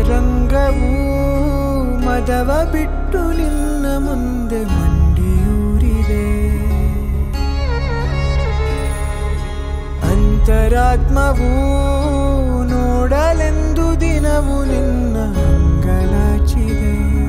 ರಂಗವು ಮದವ ಬಿಟ್ಟು ನಿನ್ನ ಮುಂದೆ ಮಂಡಿಯೂರಿದೆ ಅಂತರಾತ್ಮವು ನೋಡಲೆಂದು ದಿನವು ನಿನ್ನ ಅಂಗಲಾಚಿದೆ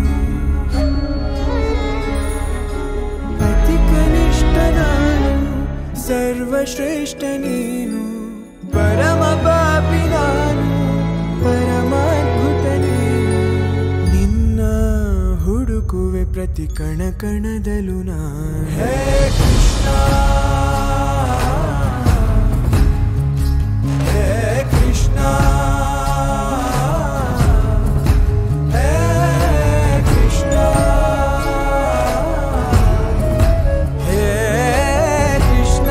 ಅತಿ ಕನಿಷ್ಠ ನಾನು ಸರ್ವಶ್ರೇಷ್ಠ ನೀನು ಪರಮ ಪಾಪಿ ನಾನು ಪರಮಾದ್ಭುತ ನೀನು ನಿನ್ನ ಹುಡುಕುವೆ ಪ್ರತಿ ಕಣ ಕಣದಲು ನಾ ಹೇ ಕೃಷ್ಣ ಹೇ ಕೃಷ್ಣ ಹೇ ಕೃಷ್ಣ ಹೇ ಕೃಷ್ಣ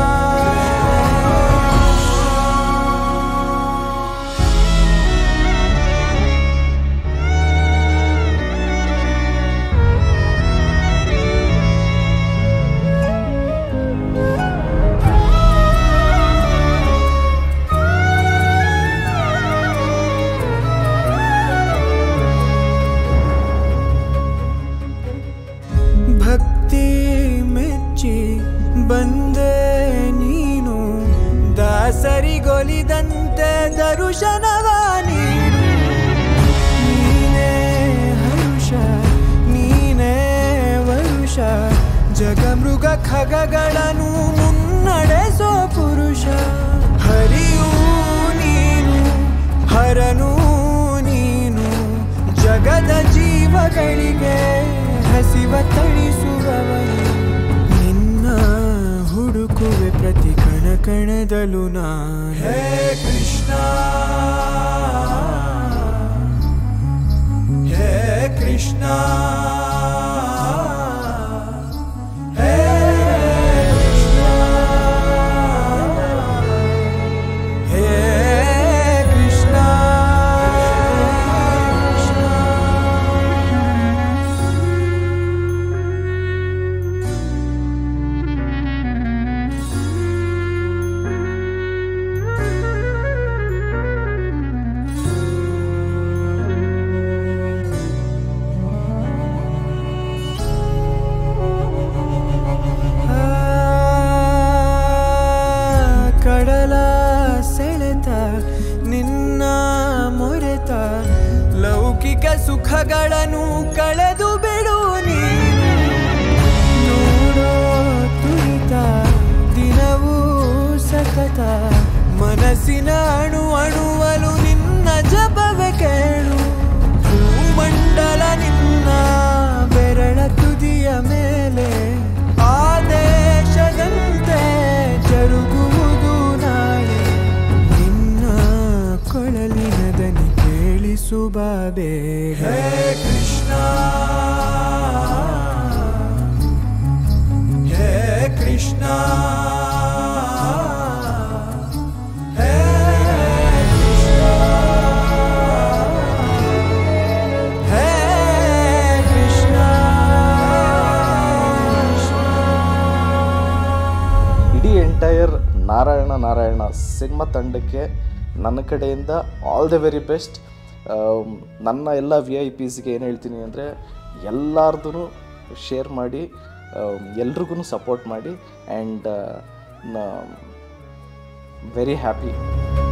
ಭಕ್ತಿ ಮೆಚ್ಚಿ ಬಂದೆ ನೀನು ದಾಸರಿಗೊಲಿದಂತೆ ದರುಶನವ ನೀನು ನೀನೇ ಹರುಷ ನೀನೇ ವರುಷ ಜಗಮೃಗ ಖಗಗಳನ್ನು ಮುನ್ನಡೆಸೋ ಪುರುಷ ಹರಿಯೂ ನೀನು ಹರನೂ ನೀನು ಜಗದ ಜೀವಗಳಿಗೆ ಹಸಿವ ತಣಿಸುವವನು ನಿನ್ನ ಹುಡುಕುವೆ ಪ್ರತಿ ಕಣ ಕಣದಲು ನಾ ಹೇ ಕೃಷ್ಣ ಹೇ ಕೃಷ್ಣ ಹೇ ಕೃಷ್ಣ ಹೇ ಕೃಷ್ಣ ಕಡಲ ಸೆಳೆತ ನಿನ್ನ ಮೊರೆತ ಲೌಕಿಕ ಸುಖಗಳನ್ನು ಕಳೆದು ಬಿಡು ನೀನು ನೋಡೋ ತುರಿತ ದಿನವೂ ಸತತ ಮನಸ್ಸಿನ ಅಣು ಅಣುವಲು ನಿನ್ನ ಜಪವೆ ಕೇಳು ಭೂಮಂಡಲ ನಿನ್ನ ಬೆರಳ ತುದಿಯ ಮೇಲೆ ಆದೇಶದಂತೆ ಜರುಗುವುದು ನಾಳೆ ನಿನ್ನ ಕೊಳಲಿನ ದನಿ ಕೇಳಿಸುಬಾಬೆ ಹೇ ಕೃಷ್ಣ ಹೇ ಕೃಷ್ಣ ಹೇ ಕೃಷ್ಣ ಹೇ ಕೃಷ್ಣ ಇಡೀ ಎಂಟೈರ್ ನಾರಾಯಣ ನಾರಾಯಣ ಸಿನಿಮಾ ತಂಡಕ್ಕೆ ನನ್ನ ಕಡೆಯಿಂದ ಆಲ್ ದ ವೆರಿ ಬೆಸ್ಟ್ ನನ್ನ ಎಲ್ಲ ವಿ ಐ ಪಿಸ್ಗೆ ಏನು ಹೇಳ್ತೀನಿ ಅಂದರೆ ಎಲ್ಲಾರ್ದು ಶೇರ್ ಮಾಡಿ ಎಲ್ರಿಗೂ ಸಪೋರ್ಟ್ ಮಾಡಿ ಆ್ಯಂಡ್ ವೆರಿ ಹ್ಯಾಪಿ